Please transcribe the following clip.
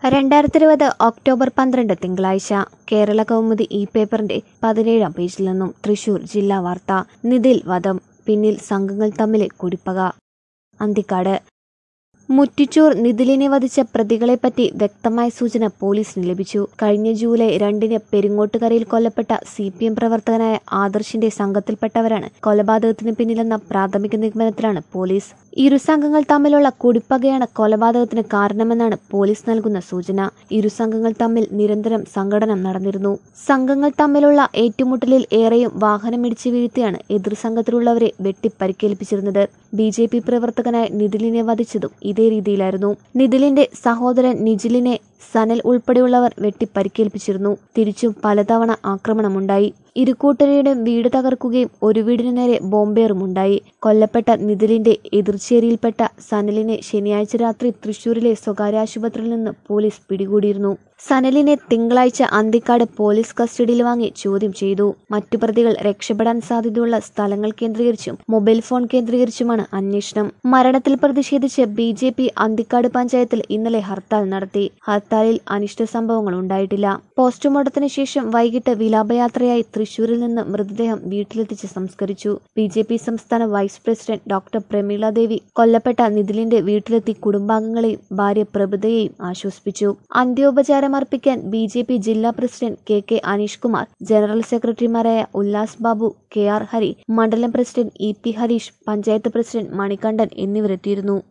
രണ്ടായിരത്തി ഇരുപത് ഒക്ടോബർ പന്ത്രണ്ട് തിങ്കളാഴ്ച കേരള കൗമുദി ഈ പേപ്പറിന്റെ പതിനേഴാം പേജിൽ നിന്നും തൃശൂർ ജില്ലാ വാർത്ത നിതിൽ വധം പിന്നിൽ സംഘങ്ങൾ തമ്മിലെ കുടിപ്പക അന്തിക്കാട് മുറ്റിച്ചൂർ നിതിലിനെ വധിച്ച പ്രതികളെപ്പറ്റി വ്യക്തമായ സൂചന പോലീസിന് ലഭിച്ചു കഴിഞ്ഞ ജൂലൈ രണ്ടിന് പെരിങ്ങോട്ടുകരയിൽ കൊല്ലപ്പെട്ട സി പി എം പ്രവർത്തകനായ ആദർശിന്റെ സംഘത്തിൽപ്പെട്ടവരാണ് കൊലപാതകത്തിന് പിന്നിലെന്ന പ്രാഥമിക നിഗമനത്തിലാണ് പോലീസ് ഇരു സംഘങ്ങൾ തമ്മിലുള്ള കുടിപ്പകയാണ് കൊലപാതകത്തിന് കാരണമെന്നാണ് പോലീസ് നൽകുന്ന സൂചന ഇരു സംഘങ്ങൾ തമ്മിൽ നിരന്തരം സംഘടനം നടന്നിരുന്നു സംഘങ്ങൾ തമ്മിലുള്ള ഏറ്റുമുട്ടലിൽ ഏറെയും വാഹനമിടിച്ച് വീഴ്ത്തിയാണ് എതിർ സംഘത്തിലുള്ളവരെ വെട്ടിപ്പരിക്കേൽപ്പിച്ചിരുന്നത് ബി ജെ പി പ്രവർത്തകനായ നിതിലിനെ വധിച്ചതും ഇതേ രീതിയിലായിരുന്നു നിതിലിന്റെ സഹോദരൻ നിജിലിനെ സനൽ ഉൾപ്പെടെയുള്ളവർ വെട്ടിപ്പരിക്കേൽപ്പിച്ചിരുന്നു തിരിച്ചും പലതവണ ആക്രമണമുണ്ടായി ഇരുകൂട്ടരുടെ വീട് തകർക്കുകയും ഒരു വീടിനു നേരെ ബോംബേറുമുണ്ടായി കൊല്ലപ്പെട്ട നിതിലിന്റെ എതിർചേരിയിൽപ്പെട്ട സനലിനെ ശനിയാഴ്ച രാത്രി തൃശൂരിലെ സ്വകാര്യ ആശുപത്രിയിൽ നിന്ന് പോലീസ് പിടികൂടിയിരുന്നു സനലിനെ തിങ്കളാഴ്ച അന്തിക്കാട് പോലീസ് കസ്റ്റഡിയിൽ വാങ്ങി ചോദ്യം ചെയ്തു മറ്റു പ്രതികൾ രക്ഷപ്പെടാൻ സാധ്യതയുള്ള സ്ഥലങ്ങൾ കേന്ദ്രീകരിച്ചും മൊബൈൽ ഫോൺ കേന്ദ്രീകരിച്ചുമാണ് അന്വേഷണം മരണത്തിൽ പ്രതിഷേധിച്ച് ബി ജെ പി അന്തിക്കാട് പഞ്ചായത്തിൽ ഇന്നലെ ഹർത്താൽ നടത്തി ഹർത്താലിൽ അനിഷ്ട സംഭവങ്ങൾ ഉണ്ടായിട്ടില്ല പോസ്റ്റ്മോർട്ടത്തിന് ശേഷം വൈകിട്ട് വിലാപയാത്രയായി തൃശൂരിൽ നിന്ന് മൃതദേഹം വീട്ടിലെത്തിച്ച് സംസ്കരിച്ചു ബി ജെ പി സംസ്ഥാന vice president doctor Pramila Devi കൊല്ലപ്പെട്ട നിതിലിന്റെ വീട്ടിലെത്തി കുടുംബാംഗങ്ങളെയും ഭാര്യ പ്രഭുതയെയും ആശ്വസിപ്പിച്ചു അന്ത്യോപചാരം അർപ്പിക്കാൻ ബി ജെ പി ജില്ലാ president K K Aneesh Kumar general സെക്രട്ടറിമാരായ ഉല്ലാസ് ബാബു കെ ആർ ഹരി മണ്ഡലം president E P Harish panchayat president Manikandan എന്നിവരെത്തിയിരുന്നു